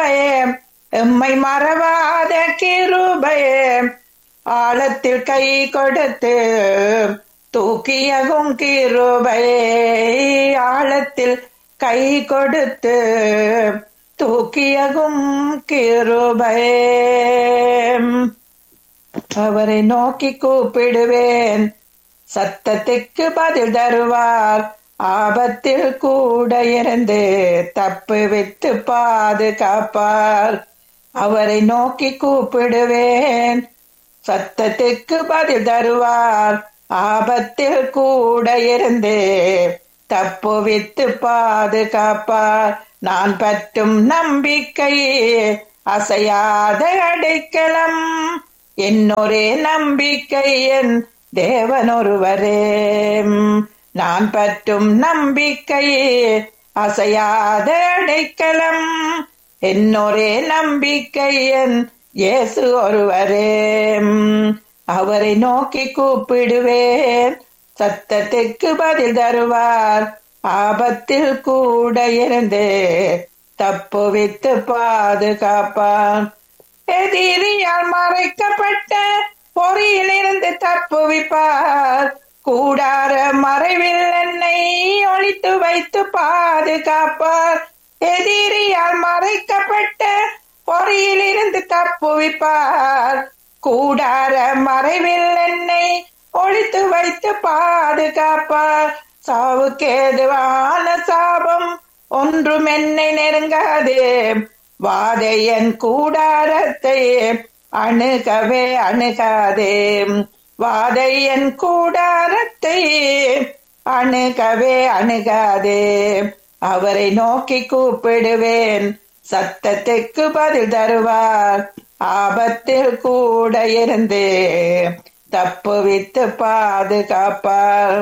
கிருபையே எம்மை மறவாத கிருபையே ஆழத்தில் கை கொடுத்து தூக்கியகும் கிருபையே ஆழத்தில் கை கொடுத்து தூக்கியகும் கிருபையே அவரை நோக்கி கூப்பிடுவேன் சத்தத்துக்கு பதில் தருவார் ஆபத்தில் கூட இருந்து தப்பு விட்டு பாதுகாப்பார் அவரை நோக்கி கூப்பிடுவேன் சத்தத்துக்கு பதில் தருவார் ஆபத்தில் கூட இருந்து தப்பு வித்து பாதுகாப்பார் நான் பற்றும் நம்பிக்கையே அசையாத அடைக்கலம் என்னொரே நம்பிக்கை என் தேவனொருவரே நான் பற்றும் நம்பிக்கையே அசையாத அடைக்கலம் என்னொரே நம்பிக்கை என் இயேசு ஒருவரே அவரை நோக்கி கூப்பிடுவேன் சத்தத்துக்கு பதில் தருவார் ஆபத்தில் கூட இருந்து தப்பு வித்து பாதுகாப்பான் எதிரியால் மறைக்கப்பட்ட பொறியிலிருந்து தப்புவிப்பார் கூடார மறைவில் என்னை ஒழித்து வைத்து பாதுகாப்பார் எதிரியால் மறைக்கப்பட்ட பொறியிலிருந்து தப்புவிப்பார் கூடார மறைவில் என்னை ஒழித்து வைத்து பாதுகாப்பார் சாவுக்கேதுவான சாபம் ஒன்றும் என்னை நெருங்காதே வாதையன் கூடாரத்தை அணுகவே அணுகாதே வாதையன் கூடாரத்தை அணுகவே அணுகாதே அவரை நோக்கி கூப்பிடுவேன் சத்தத்துக்கு பதில் தருவார் ஆபத்தில் கூட இருந்து தப்பு வித்து பாதுகாப்பார்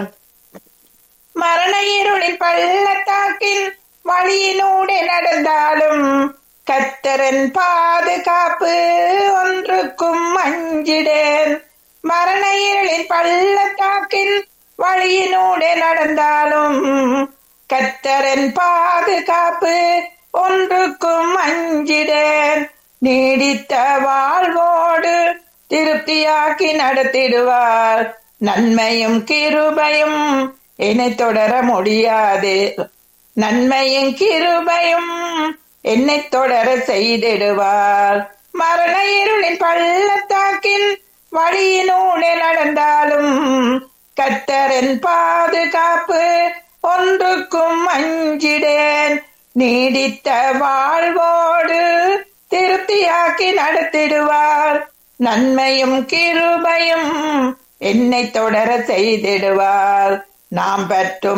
மரண இருளின் பள்ளத்தாக்கில் வழியினூடே நடந்தாலும் கத்தரன் பாதுகாப்பு ஒன்றுக்கும் அஞ்சிடேன் மரண இருளின் பள்ளத்தாக்கில் வழியினூடே நடந்தாலும் கத்தரன் பாதுகாப்பு ஒன்றுக்கும் அஞ்சிடேன் நீடித்த வாழ்வோடு திருப்தியாக்கி நடத்திடுவார் நன்மையும் கிருபையும் என்னை தொடர முடியாது நன்மையும் கிருபையும் என்னை தொடர செய்திடுவார் மரண இருளின் பள்ளத்தாக்கில் வழியினூடே நடந்தாலும் கத்தரின் பாதுகாப்பு ஒன்றுக்கும் அஞ்சிடேன் நீடித்த வாழ்வோடு திருப்தியாக்கி நடத்திடுவார் நன்மையும் கிருபையும் என்னை தொடர செய்திடுவார் நாம் பெற்றும்